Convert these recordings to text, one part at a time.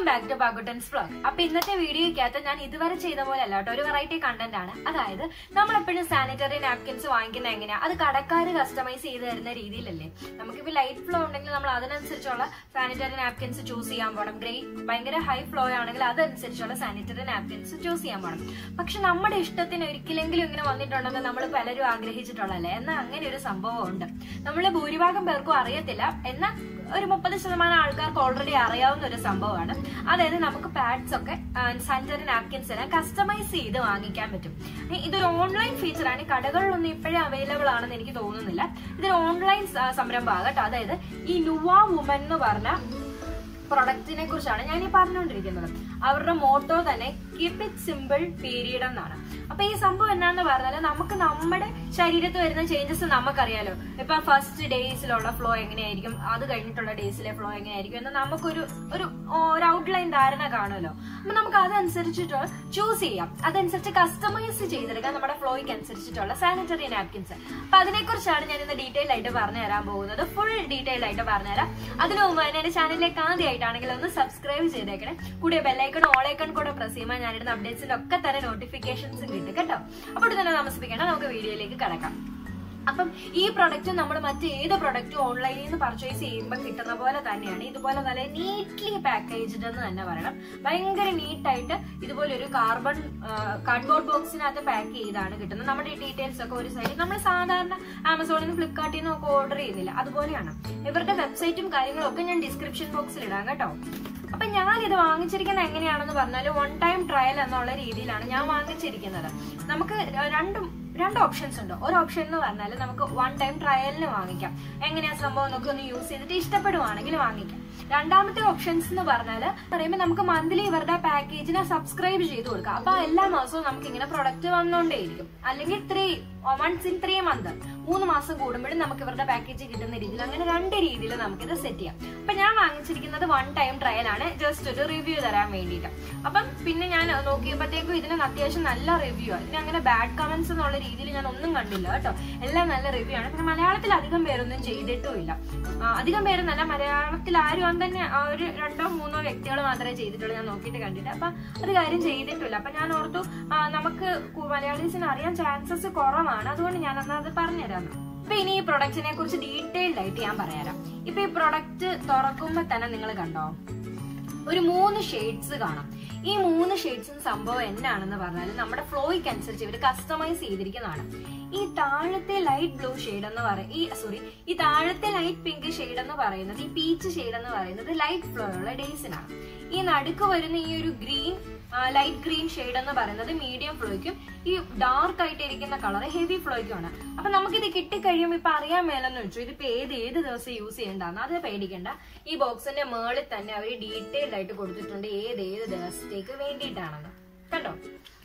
back to പാക്കുട്ടൻസ് vlog അപ്പൊ ഇന്നത്തെ വീഡിയോയ്ക്കകത്ത് ഞാൻ ഇതുവരെ ചെയ്ത പോലെ അല്ല കേട്ടോ ഒരു വെറൈറ്റി കണ്ടന്റ് ആണ് അതായത് നമ്മൾ എപ്പോഴും സാനിറ്ററി നാപ്കിൻസ് വാങ്ങിക്കുന്ന എങ്ങനെയാ അത് കടക്കാര് കസ്റ്റമൈസ് ചെയ്ത് തരുന്ന രീതിയിലല്ലേ നമുക്കിപ്പോ ലൈറ്റ് ഫ്ലോ ഉണ്ടെങ്കിൽ നമ്മൾ അതിനനുസരിച്ചുള്ള സാനിറ്ററി നാപ്കിൻസ് ചൂസ് ചെയ്യാൻ പോകണം ഗ്രേ ഭയങ്കര ഹൈ ഫ്ലോ ആണെങ്കിൽ അതനുസരിച്ചുള്ള സാനിറ്ററി നാപ്കിൻസ് ചൂസ് ചെയ്യാൻ പോകണം പക്ഷെ നമ്മുടെ ഇഷ്ടത്തിന് ഒരിക്കലെങ്കിലും ഇങ്ങനെ വന്നിട്ടുണ്ടെന്ന് നമ്മൾ പലരും ആഗ്രഹിച്ചിട്ടുള്ളതല്ലേ എന്നാൽ അങ്ങനെ ഒരു സംഭവം ഉണ്ട് നമ്മൾ ഭൂരിഭാഗം പേർക്കും അറിയത്തില്ല എന്നാൽ ഒരു മുപ്പത് ശതമാനം ആൾക്കാർക്ക് ഓൾറെഡി അറിയാവുന്ന ഒരു സംഭവമാണ് അതായത് നമുക്ക് പാഡ്സ് ഒക്കെ സാനിറ്ററി നാപ്കിൻസ് എല്ലാം കസ്റ്റമൈസ് ചെയ്ത് വാങ്ങിക്കാൻ പറ്റും ഏ, ഇതൊരു ഓൺലൈൻ ഫീച്ചറാണ് കടകളിലൊന്നും ഇപ്പോഴേ അവൈലബിൾ ആണെന്ന് എനിക്ക് തോന്നുന്നില്ല ഇതൊരു ഓൺലൈൻ സംരംഭമാണ് കേട്ടോ അതായത് ഈ നുവ വുമൻ എന്ന് പറഞ്ഞ പ്രൊഡക്റ്റിനെ കുറിച്ചാണ് ഞാൻ ഈ പറഞ്ഞുകൊണ്ടിരിക്കുന്നത് അവരുടെ മോട്ടോ തന്നെ കീപ് ഇറ്റ് സിമ്പിൾ പീരീഡ് എന്നാണ് അപ്പൊ ഈ സംഭവം എന്നാന്ന് പറഞ്ഞാൽ നമുക്ക് നമ്മുടെ ശരീരത്ത് വരുന്ന ചേഞ്ചസ് നമുക്കറിയാലോ ഇപ്പൊ ഫസ്റ്റ് ഡേയ്സിലുള്ള ഫ്ലോ എങ്ങനെയായിരിക്കും അത് കഴിഞ്ഞിട്ടുള്ള ഡേയ്സിലെ ഫ്ലോ എങ്ങനെയായിരിക്കും എന്ന് നമുക്കൊരു ഒരു ഒരു ഔട്ട്ലൈൻ ധാരണ കാണുമല്ലോ അപ്പൊ നമുക്ക് അതനുസരിച്ചിട്ട് ചൂസ് ചെയ്യാം അതനുസരിച്ച് കസ്റ്റമൈസ് ചെയ്തെടുക്കാം നമ്മുടെ ഫ്ലോയ്ക്ക് അനുസരിച്ചിട്ടുള്ള സാനിറ്ററി നാപ്കിൻസ് അപ്പൊ അതിനെക്കുറിച്ചാണ് ഞാൻ ഇന്ന് ഡീറ്റെയിൽ ആയിട്ട് പറഞ്ഞു തരാൻ പോകുന്നത് ഫുൾ ഡീറ്റെയിൽ ആയിട്ട് പറഞ്ഞുതരാം അതിനു മുമ്പ് തന്നെ എന്റെ ചാനലിലേക്ക് ആദ്യമായിട്ടാണെങ്കിൽ ഒന്ന് സബ്സ്ക്രൈബ് ചെയ്തേക്കണേ കൂടിയ ബെല്ലൈക്കൺ ഓളൈക്കൺ കൂടെ പ്രസ് ചെയ്യുമ്പോൾ ഞാനിടുന്ന അപ്ഡേറ്റ്സിന്റെ ഒക്കെ തന്നെ നോട്ടിഫിക്കേഷൻസ് കിട്ടും കേട്ടോ അപ്പോൾ തന്നെ താമസിപ്പിക്കണം നമുക്ക് വീഡിയോയിലേക്ക് കടക്കാം അപ്പം ഈ പ്രൊഡക്റ്റ് നമ്മൾ മറ്റേത് പ്രൊഡക്റ്റും ഓൺലൈനിൽ നിന്ന് പർച്ചേസ് ചെയ്യുമ്പോൾ കിട്ടുന്ന പോലെ തന്നെയാണ് ഇതുപോലെ നല്ല നീറ്റ്ലി പാക്കേജ്ഡ് എന്ന് തന്നെ പറയണം ഭയങ്കര നീറ്റായിട്ട് ഇതുപോലെ ഒരു കാർബൺ കാർഡ്ബോർഡ് ബോക്സിനകത്ത് പാക്ക് ചെയ്താണ് കിട്ടുന്നത് നമ്മുടെ ഈ ഡീറ്റെയിൽസ് ഒക്കെ ഒരു സൈഡിൽ നമ്മൾ സാധാരണ ആമസോണിൽ നിന്ന് ഫ്ലിപ്കാർട്ടിൽ നിന്നും ഒക്കെ ഓർഡർ ചെയ്യുന്നില്ല അതുപോലെയാണ് ഇവരുടെ വെബ്സൈറ്റും കാര്യങ്ങളും ഒക്കെ ഞാൻ ഡിസ്ക്രിപ്ഷൻ ബോക്സിൽ ഇടാം കേട്ടോ അപ്പൊ ഞാൻ ഇത് വാങ്ങിച്ചിരിക്കുന്നത് എങ്ങനെയാണെന്ന് പറഞ്ഞാൽ വൺ ടൈം ട്രയൽ എന്നുള്ള രീതിയിലാണ് ഞാൻ വാങ്ങിച്ചിരിക്കുന്നത് നമുക്ക് രണ്ടും രണ്ട് ഓപ്ഷൻസ് ഉണ്ട് ഒരു ഓപ്ഷൻ എന്ന് പറഞ്ഞാൽ നമുക്ക് വൺ ടൈം ട്രയലിന് വാങ്ങിക്കാം എങ്ങനെയാ സംഭവം നമുക്ക് ഒന്ന് യൂസ് ചെയ്തിട്ട് ഇഷ്ടപ്പെടുവാണെങ്കിൽ വാങ്ങിക്കാം രണ്ടാമത്തെ ഓപ്ഷൻസ് എന്ന് പറഞ്ഞാൽ പറയുമ്പോൾ നമുക്ക് മന്ത്ലി ഇവരുടെ പാക്കേജിനെ സബ്സ്ക്രൈബ് ചെയ്ത് കൊടുക്കാം അപ്പൊ എല്ലാ മാസവും നമുക്ക് ഇങ്ങനെ പ്രൊഡക്റ്റ് വന്നുകൊണ്ടേയിരിക്കും അല്ലെങ്കിൽ three once in three month മൂന്ന് മാസം കൂടുമ്പോഴും നമുക്ക് ഇവരുടെ പാക്കേജ് കിട്ടുന്ന രീതിയിൽ അങ്ങനെ രണ്ട് രീതിയിൽ നമുക്കിത് സെറ്റ് ചെയ്യാം അപ്പൊ ഞാൻ വാങ്ങിച്ചിരിക്കുന്നത് വൺ ടൈം ട്രയൽ ആണ് ജസ്റ്റ് ഒരു റിവ്യൂ തരാൻ വേണ്ടിയിട്ട് അപ്പം പിന്നെ ഞാൻ നോക്കിയപ്പോഴത്തേക്കും ഇതിന് അത്യാവശ്യം നല്ല റിവ്യൂ ആണ് ഇതിന് അങ്ങനെ ബാഡ് കമന്റ്സ് എന്നുള്ള രീതിയിൽ ഞാൻ ഒന്നും കണ്ടില്ല കേട്ടോ എല്ലാം നല്ല റിവ്യൂ ആണ് പിന്നെ മലയാളത്തിൽ അധികം പേരൊന്നും ചെയ്തിട്ടുമില്ല ആ, അധികം പേരൊന്നല്ല മലയാളത്തിൽ ആരും തന്നെ ആ ഒരു രണ്ടോ മൂന്നോ വ്യക്തികൾ മാത്രമേ ചെയ്തിട്ടുള്ളൂ ഞാൻ നോക്കിയിട്ട് കണ്ടിട്ട് അപ്പൊ ഒരു കാര്യം ചെയ്തിട്ടില്ല അപ്പൊ ഞാൻ ഓർത്തു ആ, നമുക്ക് കു- മലയാളീസിന് അറിയാൻ ചാൻസസ് കുറവാണ് അതുകൊണ്ട് ഞാൻ എന്നാൽ അത് പറഞ്ഞുതരാം അപ്പൊ ഇനി ഈ പ്രൊഡക്റ്റിനെ കുറിച്ച് ഡീറ്റെയിൽഡ് ആയിട്ട് ഞാൻ പറയാം ഇപ്പൊ ഈ പ്രൊഡക്റ്റ് തുറക്കുമ്പോ തന്നെ നിങ്ങൾ കണ്ടോ ഒരു മൂന്ന് ഷെയ്ഡ്സ് കാണാം ഈ മൂന്ന് ഷെയ്ഡ്സും സംഭവം എന്നാണെന്ന് പറഞ്ഞാൽ നമ്മുടെ ഫ്ലോയ്ക്ക് അനുസരിച്ച് ഇവർ കസ്റ്റമൈസ് ചെയ്തിരിക്കുന്നതാണ് ഈ താഴത്തെ ലൈറ്റ് ബ്ലൂ ഷെയ്ഡ് എന്ന് പറയും ഈ സോറി ഈ താഴത്തെ ലൈറ്റ് പിങ്ക് ഷെയ്ഡ് എന്ന് പറയുന്നത് ഈ പീച്ച് ഷെയ്ഡ് എന്ന് പറയുന്നത് ലൈറ്റ് ഫ്ലോ ഉള്ള ഡേയ്സിനാണ് ഈ നടുക്ക് വരുന്ന ഈ ഒരു ഗ്രീൻ ലൈറ്റ് ഗ്രീൻ ഷെയ്ഡ് എന്ന് പറയുന്നത് മീഡിയം ഫ്ലോയ്ക്കും ഈ ഡാർക്ക് ആയിട്ട് ഇരിക്കുന്ന കളർ ഹെവി ഫ്ലോയ്ക്കുമാണ് അപ്പൊ നമുക്കിത് കിട്ടിക്കഴിയുമ്പോൾ ഇപ്പൊ അറിയാൻ മേലെന്ന് വെച്ചു ഇതിപ്പോ ഏത് ഏത് ദിവസം യൂസ് ചെയ്യണ്ടെന്ന് അത് പേടിക്കണ്ട ഈ ബോക്സിന്റെ മേളിൽ തന്നെ അവർ ഡീറ്റെയിൽഡ് ആയിട്ട് കൊടുത്തിട്ടുണ്ട് ഏത് ഏത് ദിവസത്തേക്ക് വേണ്ടിയിട്ടാണെന്ന് കണ്ടോ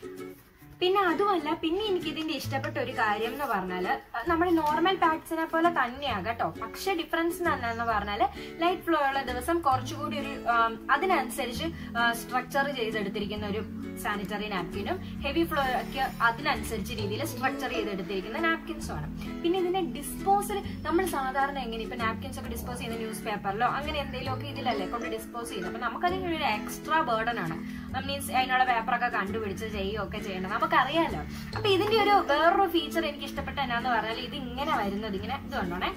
പിന്നെ അതുമല്ല പിന്നെ എനിക്ക് ഇതിന്റെ ഇഷ്ടപ്പെട്ട ഒരു കാര്യം എന്ന് പറഞ്ഞാല് അഹ് നമ്മുടെ നോർമൽ പാഡ്സിനെ പോലെ തന്നെയാ കേട്ടോ പക്ഷെ ഡിഫറൻസ് എന്ന് പറഞ്ഞാല് ലൈറ്റ് ഫ്ലോ ഉള്ള ദിവസം കുറച്ചുകൂടി ഒരു ആം, അതിനനുസരിച്ച് സ്ട്രക്ചർ ചെയ്തെടുത്തിരിക്കുന്ന ഒരു സാനിറ്ററി നാപ്കിനും ഹെവി ഫ്ലോ ഒക്കെ അതിനനുസരിച്ച് രീതിയിൽ സ്ട്രക്ചർ ചെയ്തെടുത്തിരിക്കുന്ന നാപ്കിൻസും ആണ് പിന്നെ ഇതിന്റെ ഡിസ്പോസൽ നമ്മൾ സാധാരണ എങ്ങനെ ഇപ്പൊ നാപ്കിൻസ് ഒക്കെ ഡിസ്പോസ് ചെയ്യുന്ന ന്യൂസ് പേപ്പറിലോ അങ്ങനെ എന്തെങ്കിലും ഒക്കെ ഇതിലല്ലേ കൊണ്ട് ഡിസ്പോസ് ചെയ്യുന്നത് അപ്പൊ നമുക്കതിന് ഒരു എക്സ്ട്രാ ബേർഡൻ ആണ് മീൻസ് അതിനുള്ള പേപ്പറൊക്കെ കണ്ടുപിടിച്ച് ചെയ്യുകയൊക്കെ ചെയ്യേണ്ടത് നമുക്കറിയാലോ അപ്പൊ ഇതിന്റെ ഒരു വേറൊരു ഫീച്ചർ എനിക്ക് ഇഷ്ടപ്പെട്ട എന്നാന്ന് പറഞ്ഞാൽ ഇത് ഇങ്ങനെ വരുന്നത് ഇങ്ങനെ ഇത് കണ്ടോണേ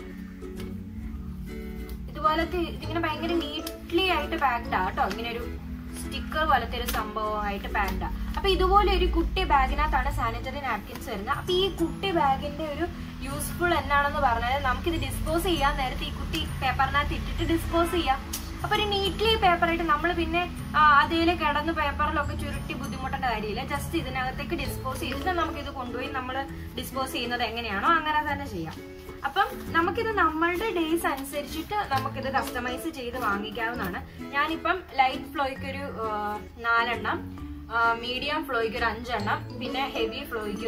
ഇതുപോലത്തെ ഇതിങ്ങനെ ഭയങ്കര നീറ്റ്ലി ആയിട്ട് പാക്ഡ് ആ കേട്ടോ ഇങ്ങനെ ഒരു സ്റ്റിക്കർ പോലത്തെ ഒരു സംഭവമായിട്ട് പാക്ഡ് ആ അപ്പൊ ഇതുപോലെ ഒരു കുട്ടി ബാഗിനകത്താണ് സാനിറ്ററി നാപ്കിൻസ് വരുന്നത് അപ്പൊ ഈ കുട്ടി ബാഗിന്റെ ഒരു യൂസ്ഫുൾ എന്നാണെന്ന് പറഞ്ഞാൽ നമുക്കിത് ഡിസ്പോസ് ചെയ്യാൻ നേരത്തെ ഈ കുട്ടി പേപ്പറിനകത്ത് ഇട്ടിട്ട് ഡിസ്പോസ് ചെയ്യാം അപ്പൊ ഒരു നീറ്റ്ലി പേപ്പറായിട്ട് നമ്മൾ പിന്നെ അതിൽ കിടന്ന് പേപ്പറിലൊക്കെ ചുരുട്ടി ബുദ്ധിമുട്ടേണ്ട കാര്യമില്ല ജസ്റ്റ് ഇതിനകത്തേക്ക് ഡിസ്പോസ് ചെയ്തിട്ട് നമുക്കിത് കൊണ്ടുപോയി നമ്മൾ ഡിസ്പോസ് ചെയ്യുന്നത് എങ്ങനെയാണോ അങ്ങനെ തന്നെ ചെയ്യാം അപ്പം നമുക്കിത് നമ്മളുടെ ഡേയ്സ് അനുസരിച്ചിട്ട് നമുക്കിത് കസ്റ്റമൈസ് ചെയ്ത് വാങ്ങിക്കാവുന്നതാണ് ഞാനിപ്പം ലൈറ്റ് ഫ്ലോയ്ക്ക് ഒരു ആ, നാലെണ്ണം മീഡിയം ഫ്ലോയ്ക്ക് ഒരു അഞ്ചെണ്ണം പിന്നെ ഹെവി ഫ്ലോയ്ക്ക് ഒരു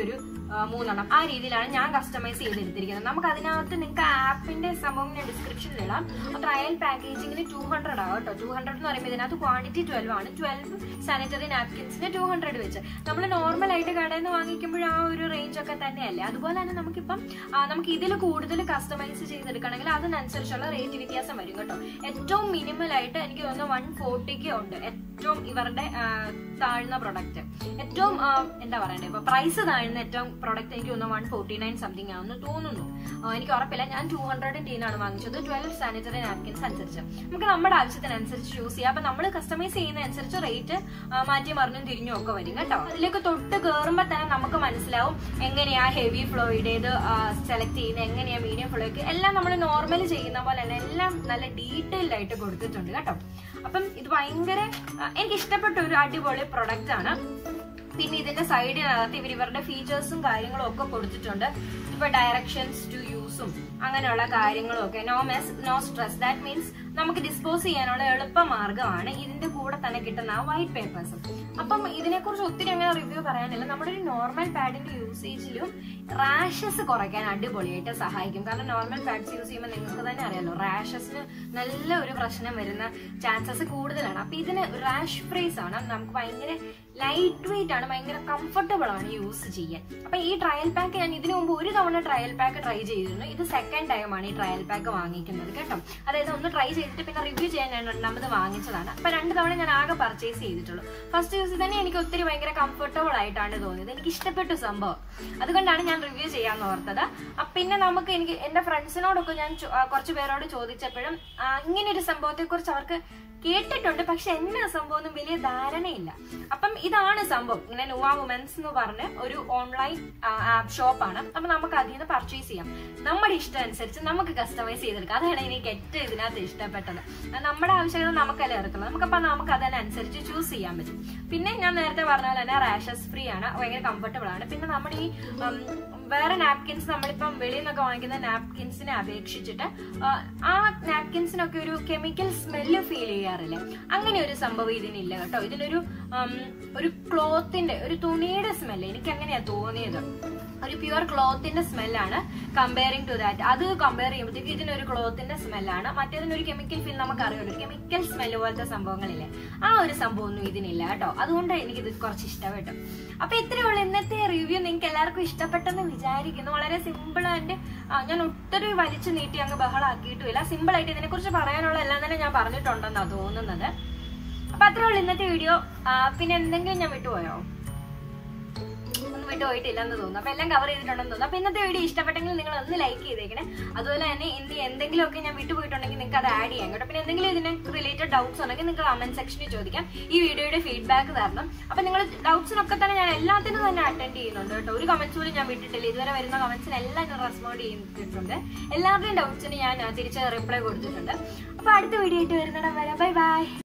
ആ, മൂന്നെണ്ണം ആ രീതിയിലാണ് ഞാൻ കസ്റ്റമൈസ് ചെയ്തെടുത്തിരിക്കുന്നത് നമുക്ക് അതിനകത്ത് നിങ്ങൾക്ക് ആപ്പിന്റെ സംഭവം ഞാൻ ഡിസ്ക്രിപ്ഷനിൽ ഇടാം ട്രയൽ പാക്കേജിങ്ങിന് ടു ഹൺഡ്രഡ് ആവും കേട്ടോ ടു ഹൺഡ്രഡ് എന്ന് പറയുമ്പോൾ ഇതിനകത്ത് ക്വാണ്ടിറ്റി ട്വൽവ് ആണ് ട്വൽവ് സാനിറ്ററി നാപ്കിൻസിന് ടു ഹൺഡ്രഡ് വെച്ച് നമ്മൾ നോർമൽ ആയിട്ട് കടയിൽ നിന്ന് വാങ്ങിക്കുമ്പോൾ ആ ഒരു റേഞ്ച് ഒക്കെ തന്നെയല്ലേ അതുപോലെ തന്നെ നമുക്കിപ്പം ആ, നമുക്ക് ഇതിൽ കൂടുതൽ കസ്റ്റമൈസ് ചെയ്തെടുക്കണമെങ്കിൽ അതിനനുസരിച്ചുള്ള റേറ്റ് വ്യത്യാസം വരും കേട്ടോ ഏറ്റവും മിനിമൽ ആയിട്ട് എനിക്ക് തോന്നുന്നു വൺ ഫോർട്ടിക്ക് ഉണ്ട് ഏറ്റവും ഇവരുടെ ആ, താഴ്ന്ന പ്രൊഡക്റ്റ് ഏറ്റവും ആ, എന്താ പറയണ്ടേ ഇപ്പൊ പ്രൈസ് താഴ്ന്ന ഏറ്റവും പ്രൊഡക്റ്റ് എനിക്ക് തോന്നുന്നു വൺ ഫോർട്ടി നയൻ സംതിങ് ആണെന്ന് തോന്നുന്നു ആ, എനിക്ക് ഉറപ്പില്ല ഞാൻ ടു ഹൺഡ്രഡിൻ്റെയാണ് വാങ്ങിച്ചത് ട്വൽവ് സാനിറ്ററി നാപ്കിൻസ് അനുസരിച്ച് നമുക്ക് നമ്മുടെ ആവശ്യത്തിനനുസരിച്ച് ചൂസ് ചെയ്യാം അപ്പൊ നമ്മൾ കസ്റ്റമൈസ് ചെയ്യുന്ന അനുസരിച്ച് റേറ്റ് മാറ്റി മറിഞ്ഞും തിരിഞ്ഞും ഒക്കെ വരും കേട്ടോ അതിലേക്ക് തൊട്ട് കയറുമ്പോൾ തന്നെ നമുക്ക് മനസ്സിലാവും എങ്ങനെയാ ഹെവി ഫ്ലോയുടേത് സെലക്ട് ചെയ്യുന്നത് എങ്ങനെയാ മീഡിയം ഫ്ലോയ്ക്ക് എല്ലാം നമ്മൾ നോർമൽ ചെയ്യുന്ന പോലെ തന്നെ എല്ലാം നല്ല ഡീറ്റെയിൽഡ് ആയിട്ട് കൊടുത്തിട്ടുണ്ട് കേട്ടോ അപ്പം ഇത് ഭയങ്കര ആ, എനിക്ക് ഇഷ്ടപ്പെട്ട ഒരു അടിപൊളി പ്രൊഡക്റ്റ് ആണ് പിന്നെ ഇതിന്റെ സൈഡിനകത്ത് ഇവർ ഇവരുടെ ഫീച്ചേഴ്സും കാര്യങ്ങളും ഒക്കെ കൊടുത്തിട്ടുണ്ട് ഇപ്പൊ ഡയറക്ഷൻസ് ടു യൂസും അങ്ങനെയുള്ള കാര്യങ്ങളും ഒക്കെ no mess no stress that means നമുക്ക് ഡിസ്പോസ് ചെയ്യാനുള്ള എളുപ്പ മാർഗമാണ് ഇതിന്റെ കൂടെ തന്നെ കിട്ടുന്ന ആ വൈറ്റ് പേപ്പേഴ്സും അപ്പം ഇതിനെക്കുറിച്ച് ഒത്തിരി അങ്ങനെ റിവ്യൂ പറയാനില്ല നമ്മുടെ ഒരു നോർമൽ പാഡിന്റെ യൂസേജിലും റാഷസ് കുറയ്ക്കാൻ അടിപൊളിയായിട്ട് സഹായിക്കും കാരണം നോർമൽ പാഡ്സ് യൂസ് ചെയ്യുമ്പോൾ നിങ്ങൾക്ക് തന്നെ അറിയാലോ റാഷസിന് നല്ല ഒരു പ്രശ്നം വരുന്ന ചാൻസസ് കൂടുതലാണ് അപ്പൊ ഇതിന് റാഷ് ഫ്രീസ് ആണ് നമുക്ക് ഭയങ്കര ലൈറ്റ് വെയിറ്റ് ആണ് ഭയങ്കര കംഫർട്ടബിൾ ആണ് യൂസ് ചെയ്യാൻ അപ്പൊ ഈ ട്രയൽ പാക്ക് ഞാൻ ഇതിനു മുമ്പ് ഒരു തവണ ട്രയൽ പാക്ക് ട്രൈ ചെയ്തിരുന്നു ഇത് സെക്കൻഡ് ടൈമാണ് ഈ ട്രയൽ പാക്ക് വാങ്ങിക്കുന്നത് കേട്ടോ അതായത് ഒന്ന് ട്രൈ ചെയ്തിട്ട് പിന്നെ റിവ്യൂ ചെയ്യാൻ ഞാൻ രണ്ടാമത് വാങ്ങിച്ചതാണ് അപ്പൊ രണ്ട് തവണ ഞാൻ ആകെ പർച്ചേസ് ചെയ്തിട്ടുള്ളൂ ഫസ്റ്റ് യൂസ് തന്നെ എനിക്ക് ഒത്തിരി ഭയങ്കര കംഫർട്ടബിൾ ആയിട്ടാണ് തോന്നിയത് എനിക്ക് ഇഷ്ടപ്പെട്ടു സംഭവം അതുകൊണ്ടാണ് ഞാൻ റിവ്യൂ ചെയ്യാന്ന് ഓർത്തത് അപ്പൊ പിന്നെ നമുക്ക് എനിക്ക് എന്റെ ഫ്രണ്ട്സിനോടൊക്കെ ഞാൻ ചോ- ആ, കുറച്ച് പേരോട് ചോദിച്ചപ്പോഴും ആ, ഇങ്ങനെ ഒരു സംഭവത്തെ കുറിച്ച് അവർക്ക് കേട്ടിട്ടുണ്ട് പക്ഷെ എന്നാ സംഭവം ഒന്നും വലിയ ധാരണയില്ല അപ്പം ഇതാണ് സംഭവം ഇങ്ങനെ നുവ വുമൻസ് എന്ന് പറഞ്ഞ ഒരു ഓൺലൈൻ ആപ്പ് ഷോപ്പാണ് അപ്പൊ നമുക്ക് അതിൽ നിന്ന് പർച്ചേസ് ചെയ്യാം നമ്മുടെ ഇഷ്ടം അനുസരിച്ച് നമുക്ക് കസ്റ്റമൈസ് ചെയ്തെടുക്കാം അതാണ് എനിക്ക് ഏറ്റവും ഇതിനകത്ത് ഇഷ്ടപ്പെട്ടത് അത് നമ്മുടെ ആവശ്യകത നമുക്കല്ലേ ഇറക്കുള്ളൂ നമുക്കപ്പോ നമുക്ക് അതിനനുസരിച്ച് ചൂസ് ചെയ്യാൻ പറ്റും പിന്നെ ഞാൻ നേരത്തെ പറഞ്ഞ പോലെ തന്നെ റാഷസ് ഫ്രീ ആണ് ഭയങ്കര കംഫർട്ടബിൾ ആണ് പിന്നെ നമ്മുടെ ഈ ഉം, വേറെ നാപ്കിൻസ് നമ്മളിപ്പം വെളിയിൽ നിന്നൊക്കെ വാങ്ങിക്കുന്ന നാപ്കിൻസിനെ അപേക്ഷിച്ചിട്ട് ആ, ആ നാപ്കിൻസിനൊക്കെ ഒരു കെമിക്കൽ സ്മെല്ല് ഫീൽ ചെയ്യാറില്ലേ അങ്ങനെ ഒരു സംഭവം ഇതിനില്ല കേട്ടോ ഇതിനൊരു ഉം, ഒരു ക്ലോത്തിന്റെ ഒരു തുണിയുടെ സ്മെല്ല് എനിക്ക് അങ്ങനെയാ തോന്നിയത് ഒരു പ്യുവർ ക്ലോത്തിന്റെ സ്മെല്ലാണ് കമ്പയറിംഗ് ടു ദാറ്റ് അത് കമ്പയർ ചെയ്യുമ്പോഴത്തേക്ക് ഇതിനൊരു ക്ലോത്തിന്റെ സ്മെല്ലാണ് മറ്റേതിനൊരു കെമിക്കൽ ഫീൽ നമുക്ക് അറിയാലോ കെമിക്കൽ സ്മെല്ല് പോലത്തെ സംഭവങ്ങളില്ലേ ആ ഒരു സംഭവമൊന്നും ഇതിനില്ല കേട്ടോ അതുകൊണ്ട് എനിക്കിത് കുറച്ച് ഇഷ്ടപ്പെട്ടു അപ്പൊ ഇത്രയേ ഉള്ളൂ ഇന്നത്തെ റിവ്യൂ നിങ്ങൾക്ക് എല്ലാവർക്കും ഇഷ്ടപ്പെട്ടെന്ന് വിചാരിക്കുന്നു വളരെ സിമ്പിൾ ആൻഡ് ഞാൻ ഒത്തിരി വലിച്ചു നീട്ടി അങ്ങ് ബഹളാക്കിയിട്ടുമില്ല സിമ്പിൾ ആയിട്ട് ഇതിനെക്കുറിച്ച് പറയാനുള്ള എല്ലാം തന്നെ ഞാൻ പറഞ്ഞിട്ടുണ്ടെന്നാണ് തോന്നുന്നത് അപ്പൊ അത്രേ ഉള്ളൂ ഇന്നത്തെ വീഡിയോ പിന്നെ എന്തെങ്കിലും ഞാൻ വിട്ടുപോയോ ഒന്നും വിട്ടുപോയിട്ടില്ല എന്ന് തോന്നുന്നു അപ്പൊ എല്ലാം കവർ ചെയ്തിട്ടുണ്ടെന്ന് തോന്നുന്നു അപ്പൊ ഇന്നത്തെ വീഡിയോ ഇഷ്ടപ്പെട്ടെങ്കിൽ നിങ്ങൾ ഒന്ന് ലൈക്ക് ചെയ്തേക്കണേ അതുപോലെ തന്നെ ഇനി എന്തെങ്കിലുമൊക്കെ ഞാൻ വിട്ടുപോയിട്ടുണ്ടെങ്കിൽ നിങ്ങൾക്ക് അത് ആഡ് ചെയ്യാം കേട്ടോ പിന്നെ എന്തെങ്കിലും ഇതിനെ റിലേറ്റഡ് ഡൗട്ട്സ് ഉണ്ടെങ്കിൽ നിങ്ങൾക്ക് കമന്റ് സെക്ഷനിൽ ചോദിക്കാം ഈ വീഡിയോയുടെ ഫീഡ്ബാക്ക് തരണം അപ്പൊ നിങ്ങൾ ഡൗട്ട്സിനൊക്കെ തന്നെ ഞാൻ എല്ലാത്തിനും തന്നെ അറ്റൻഡ് ചെയ്യുന്നുണ്ട് കേട്ടോ ഒരു കമന്റ്സ് പോലും ഞാൻ വിട്ടിട്ടില്ല ഇതുവരെ വരുന്ന കമന്റ്സിന് എല്ലാം ഞാൻ റെസ്പോണ്ട് ചെയ്തിട്ടുണ്ട് എല്ലാവരുടെയും ഡൗട്ട്സിന് ഞാൻ തിരിച്ച് റിപ്ലൈ കൊടുത്തിട്ടുണ്ട് അപ്പൊ അടുത്ത വീഡിയോ ആയിട്ട് വരുന്നിടം വരെ ബൈ ബൈ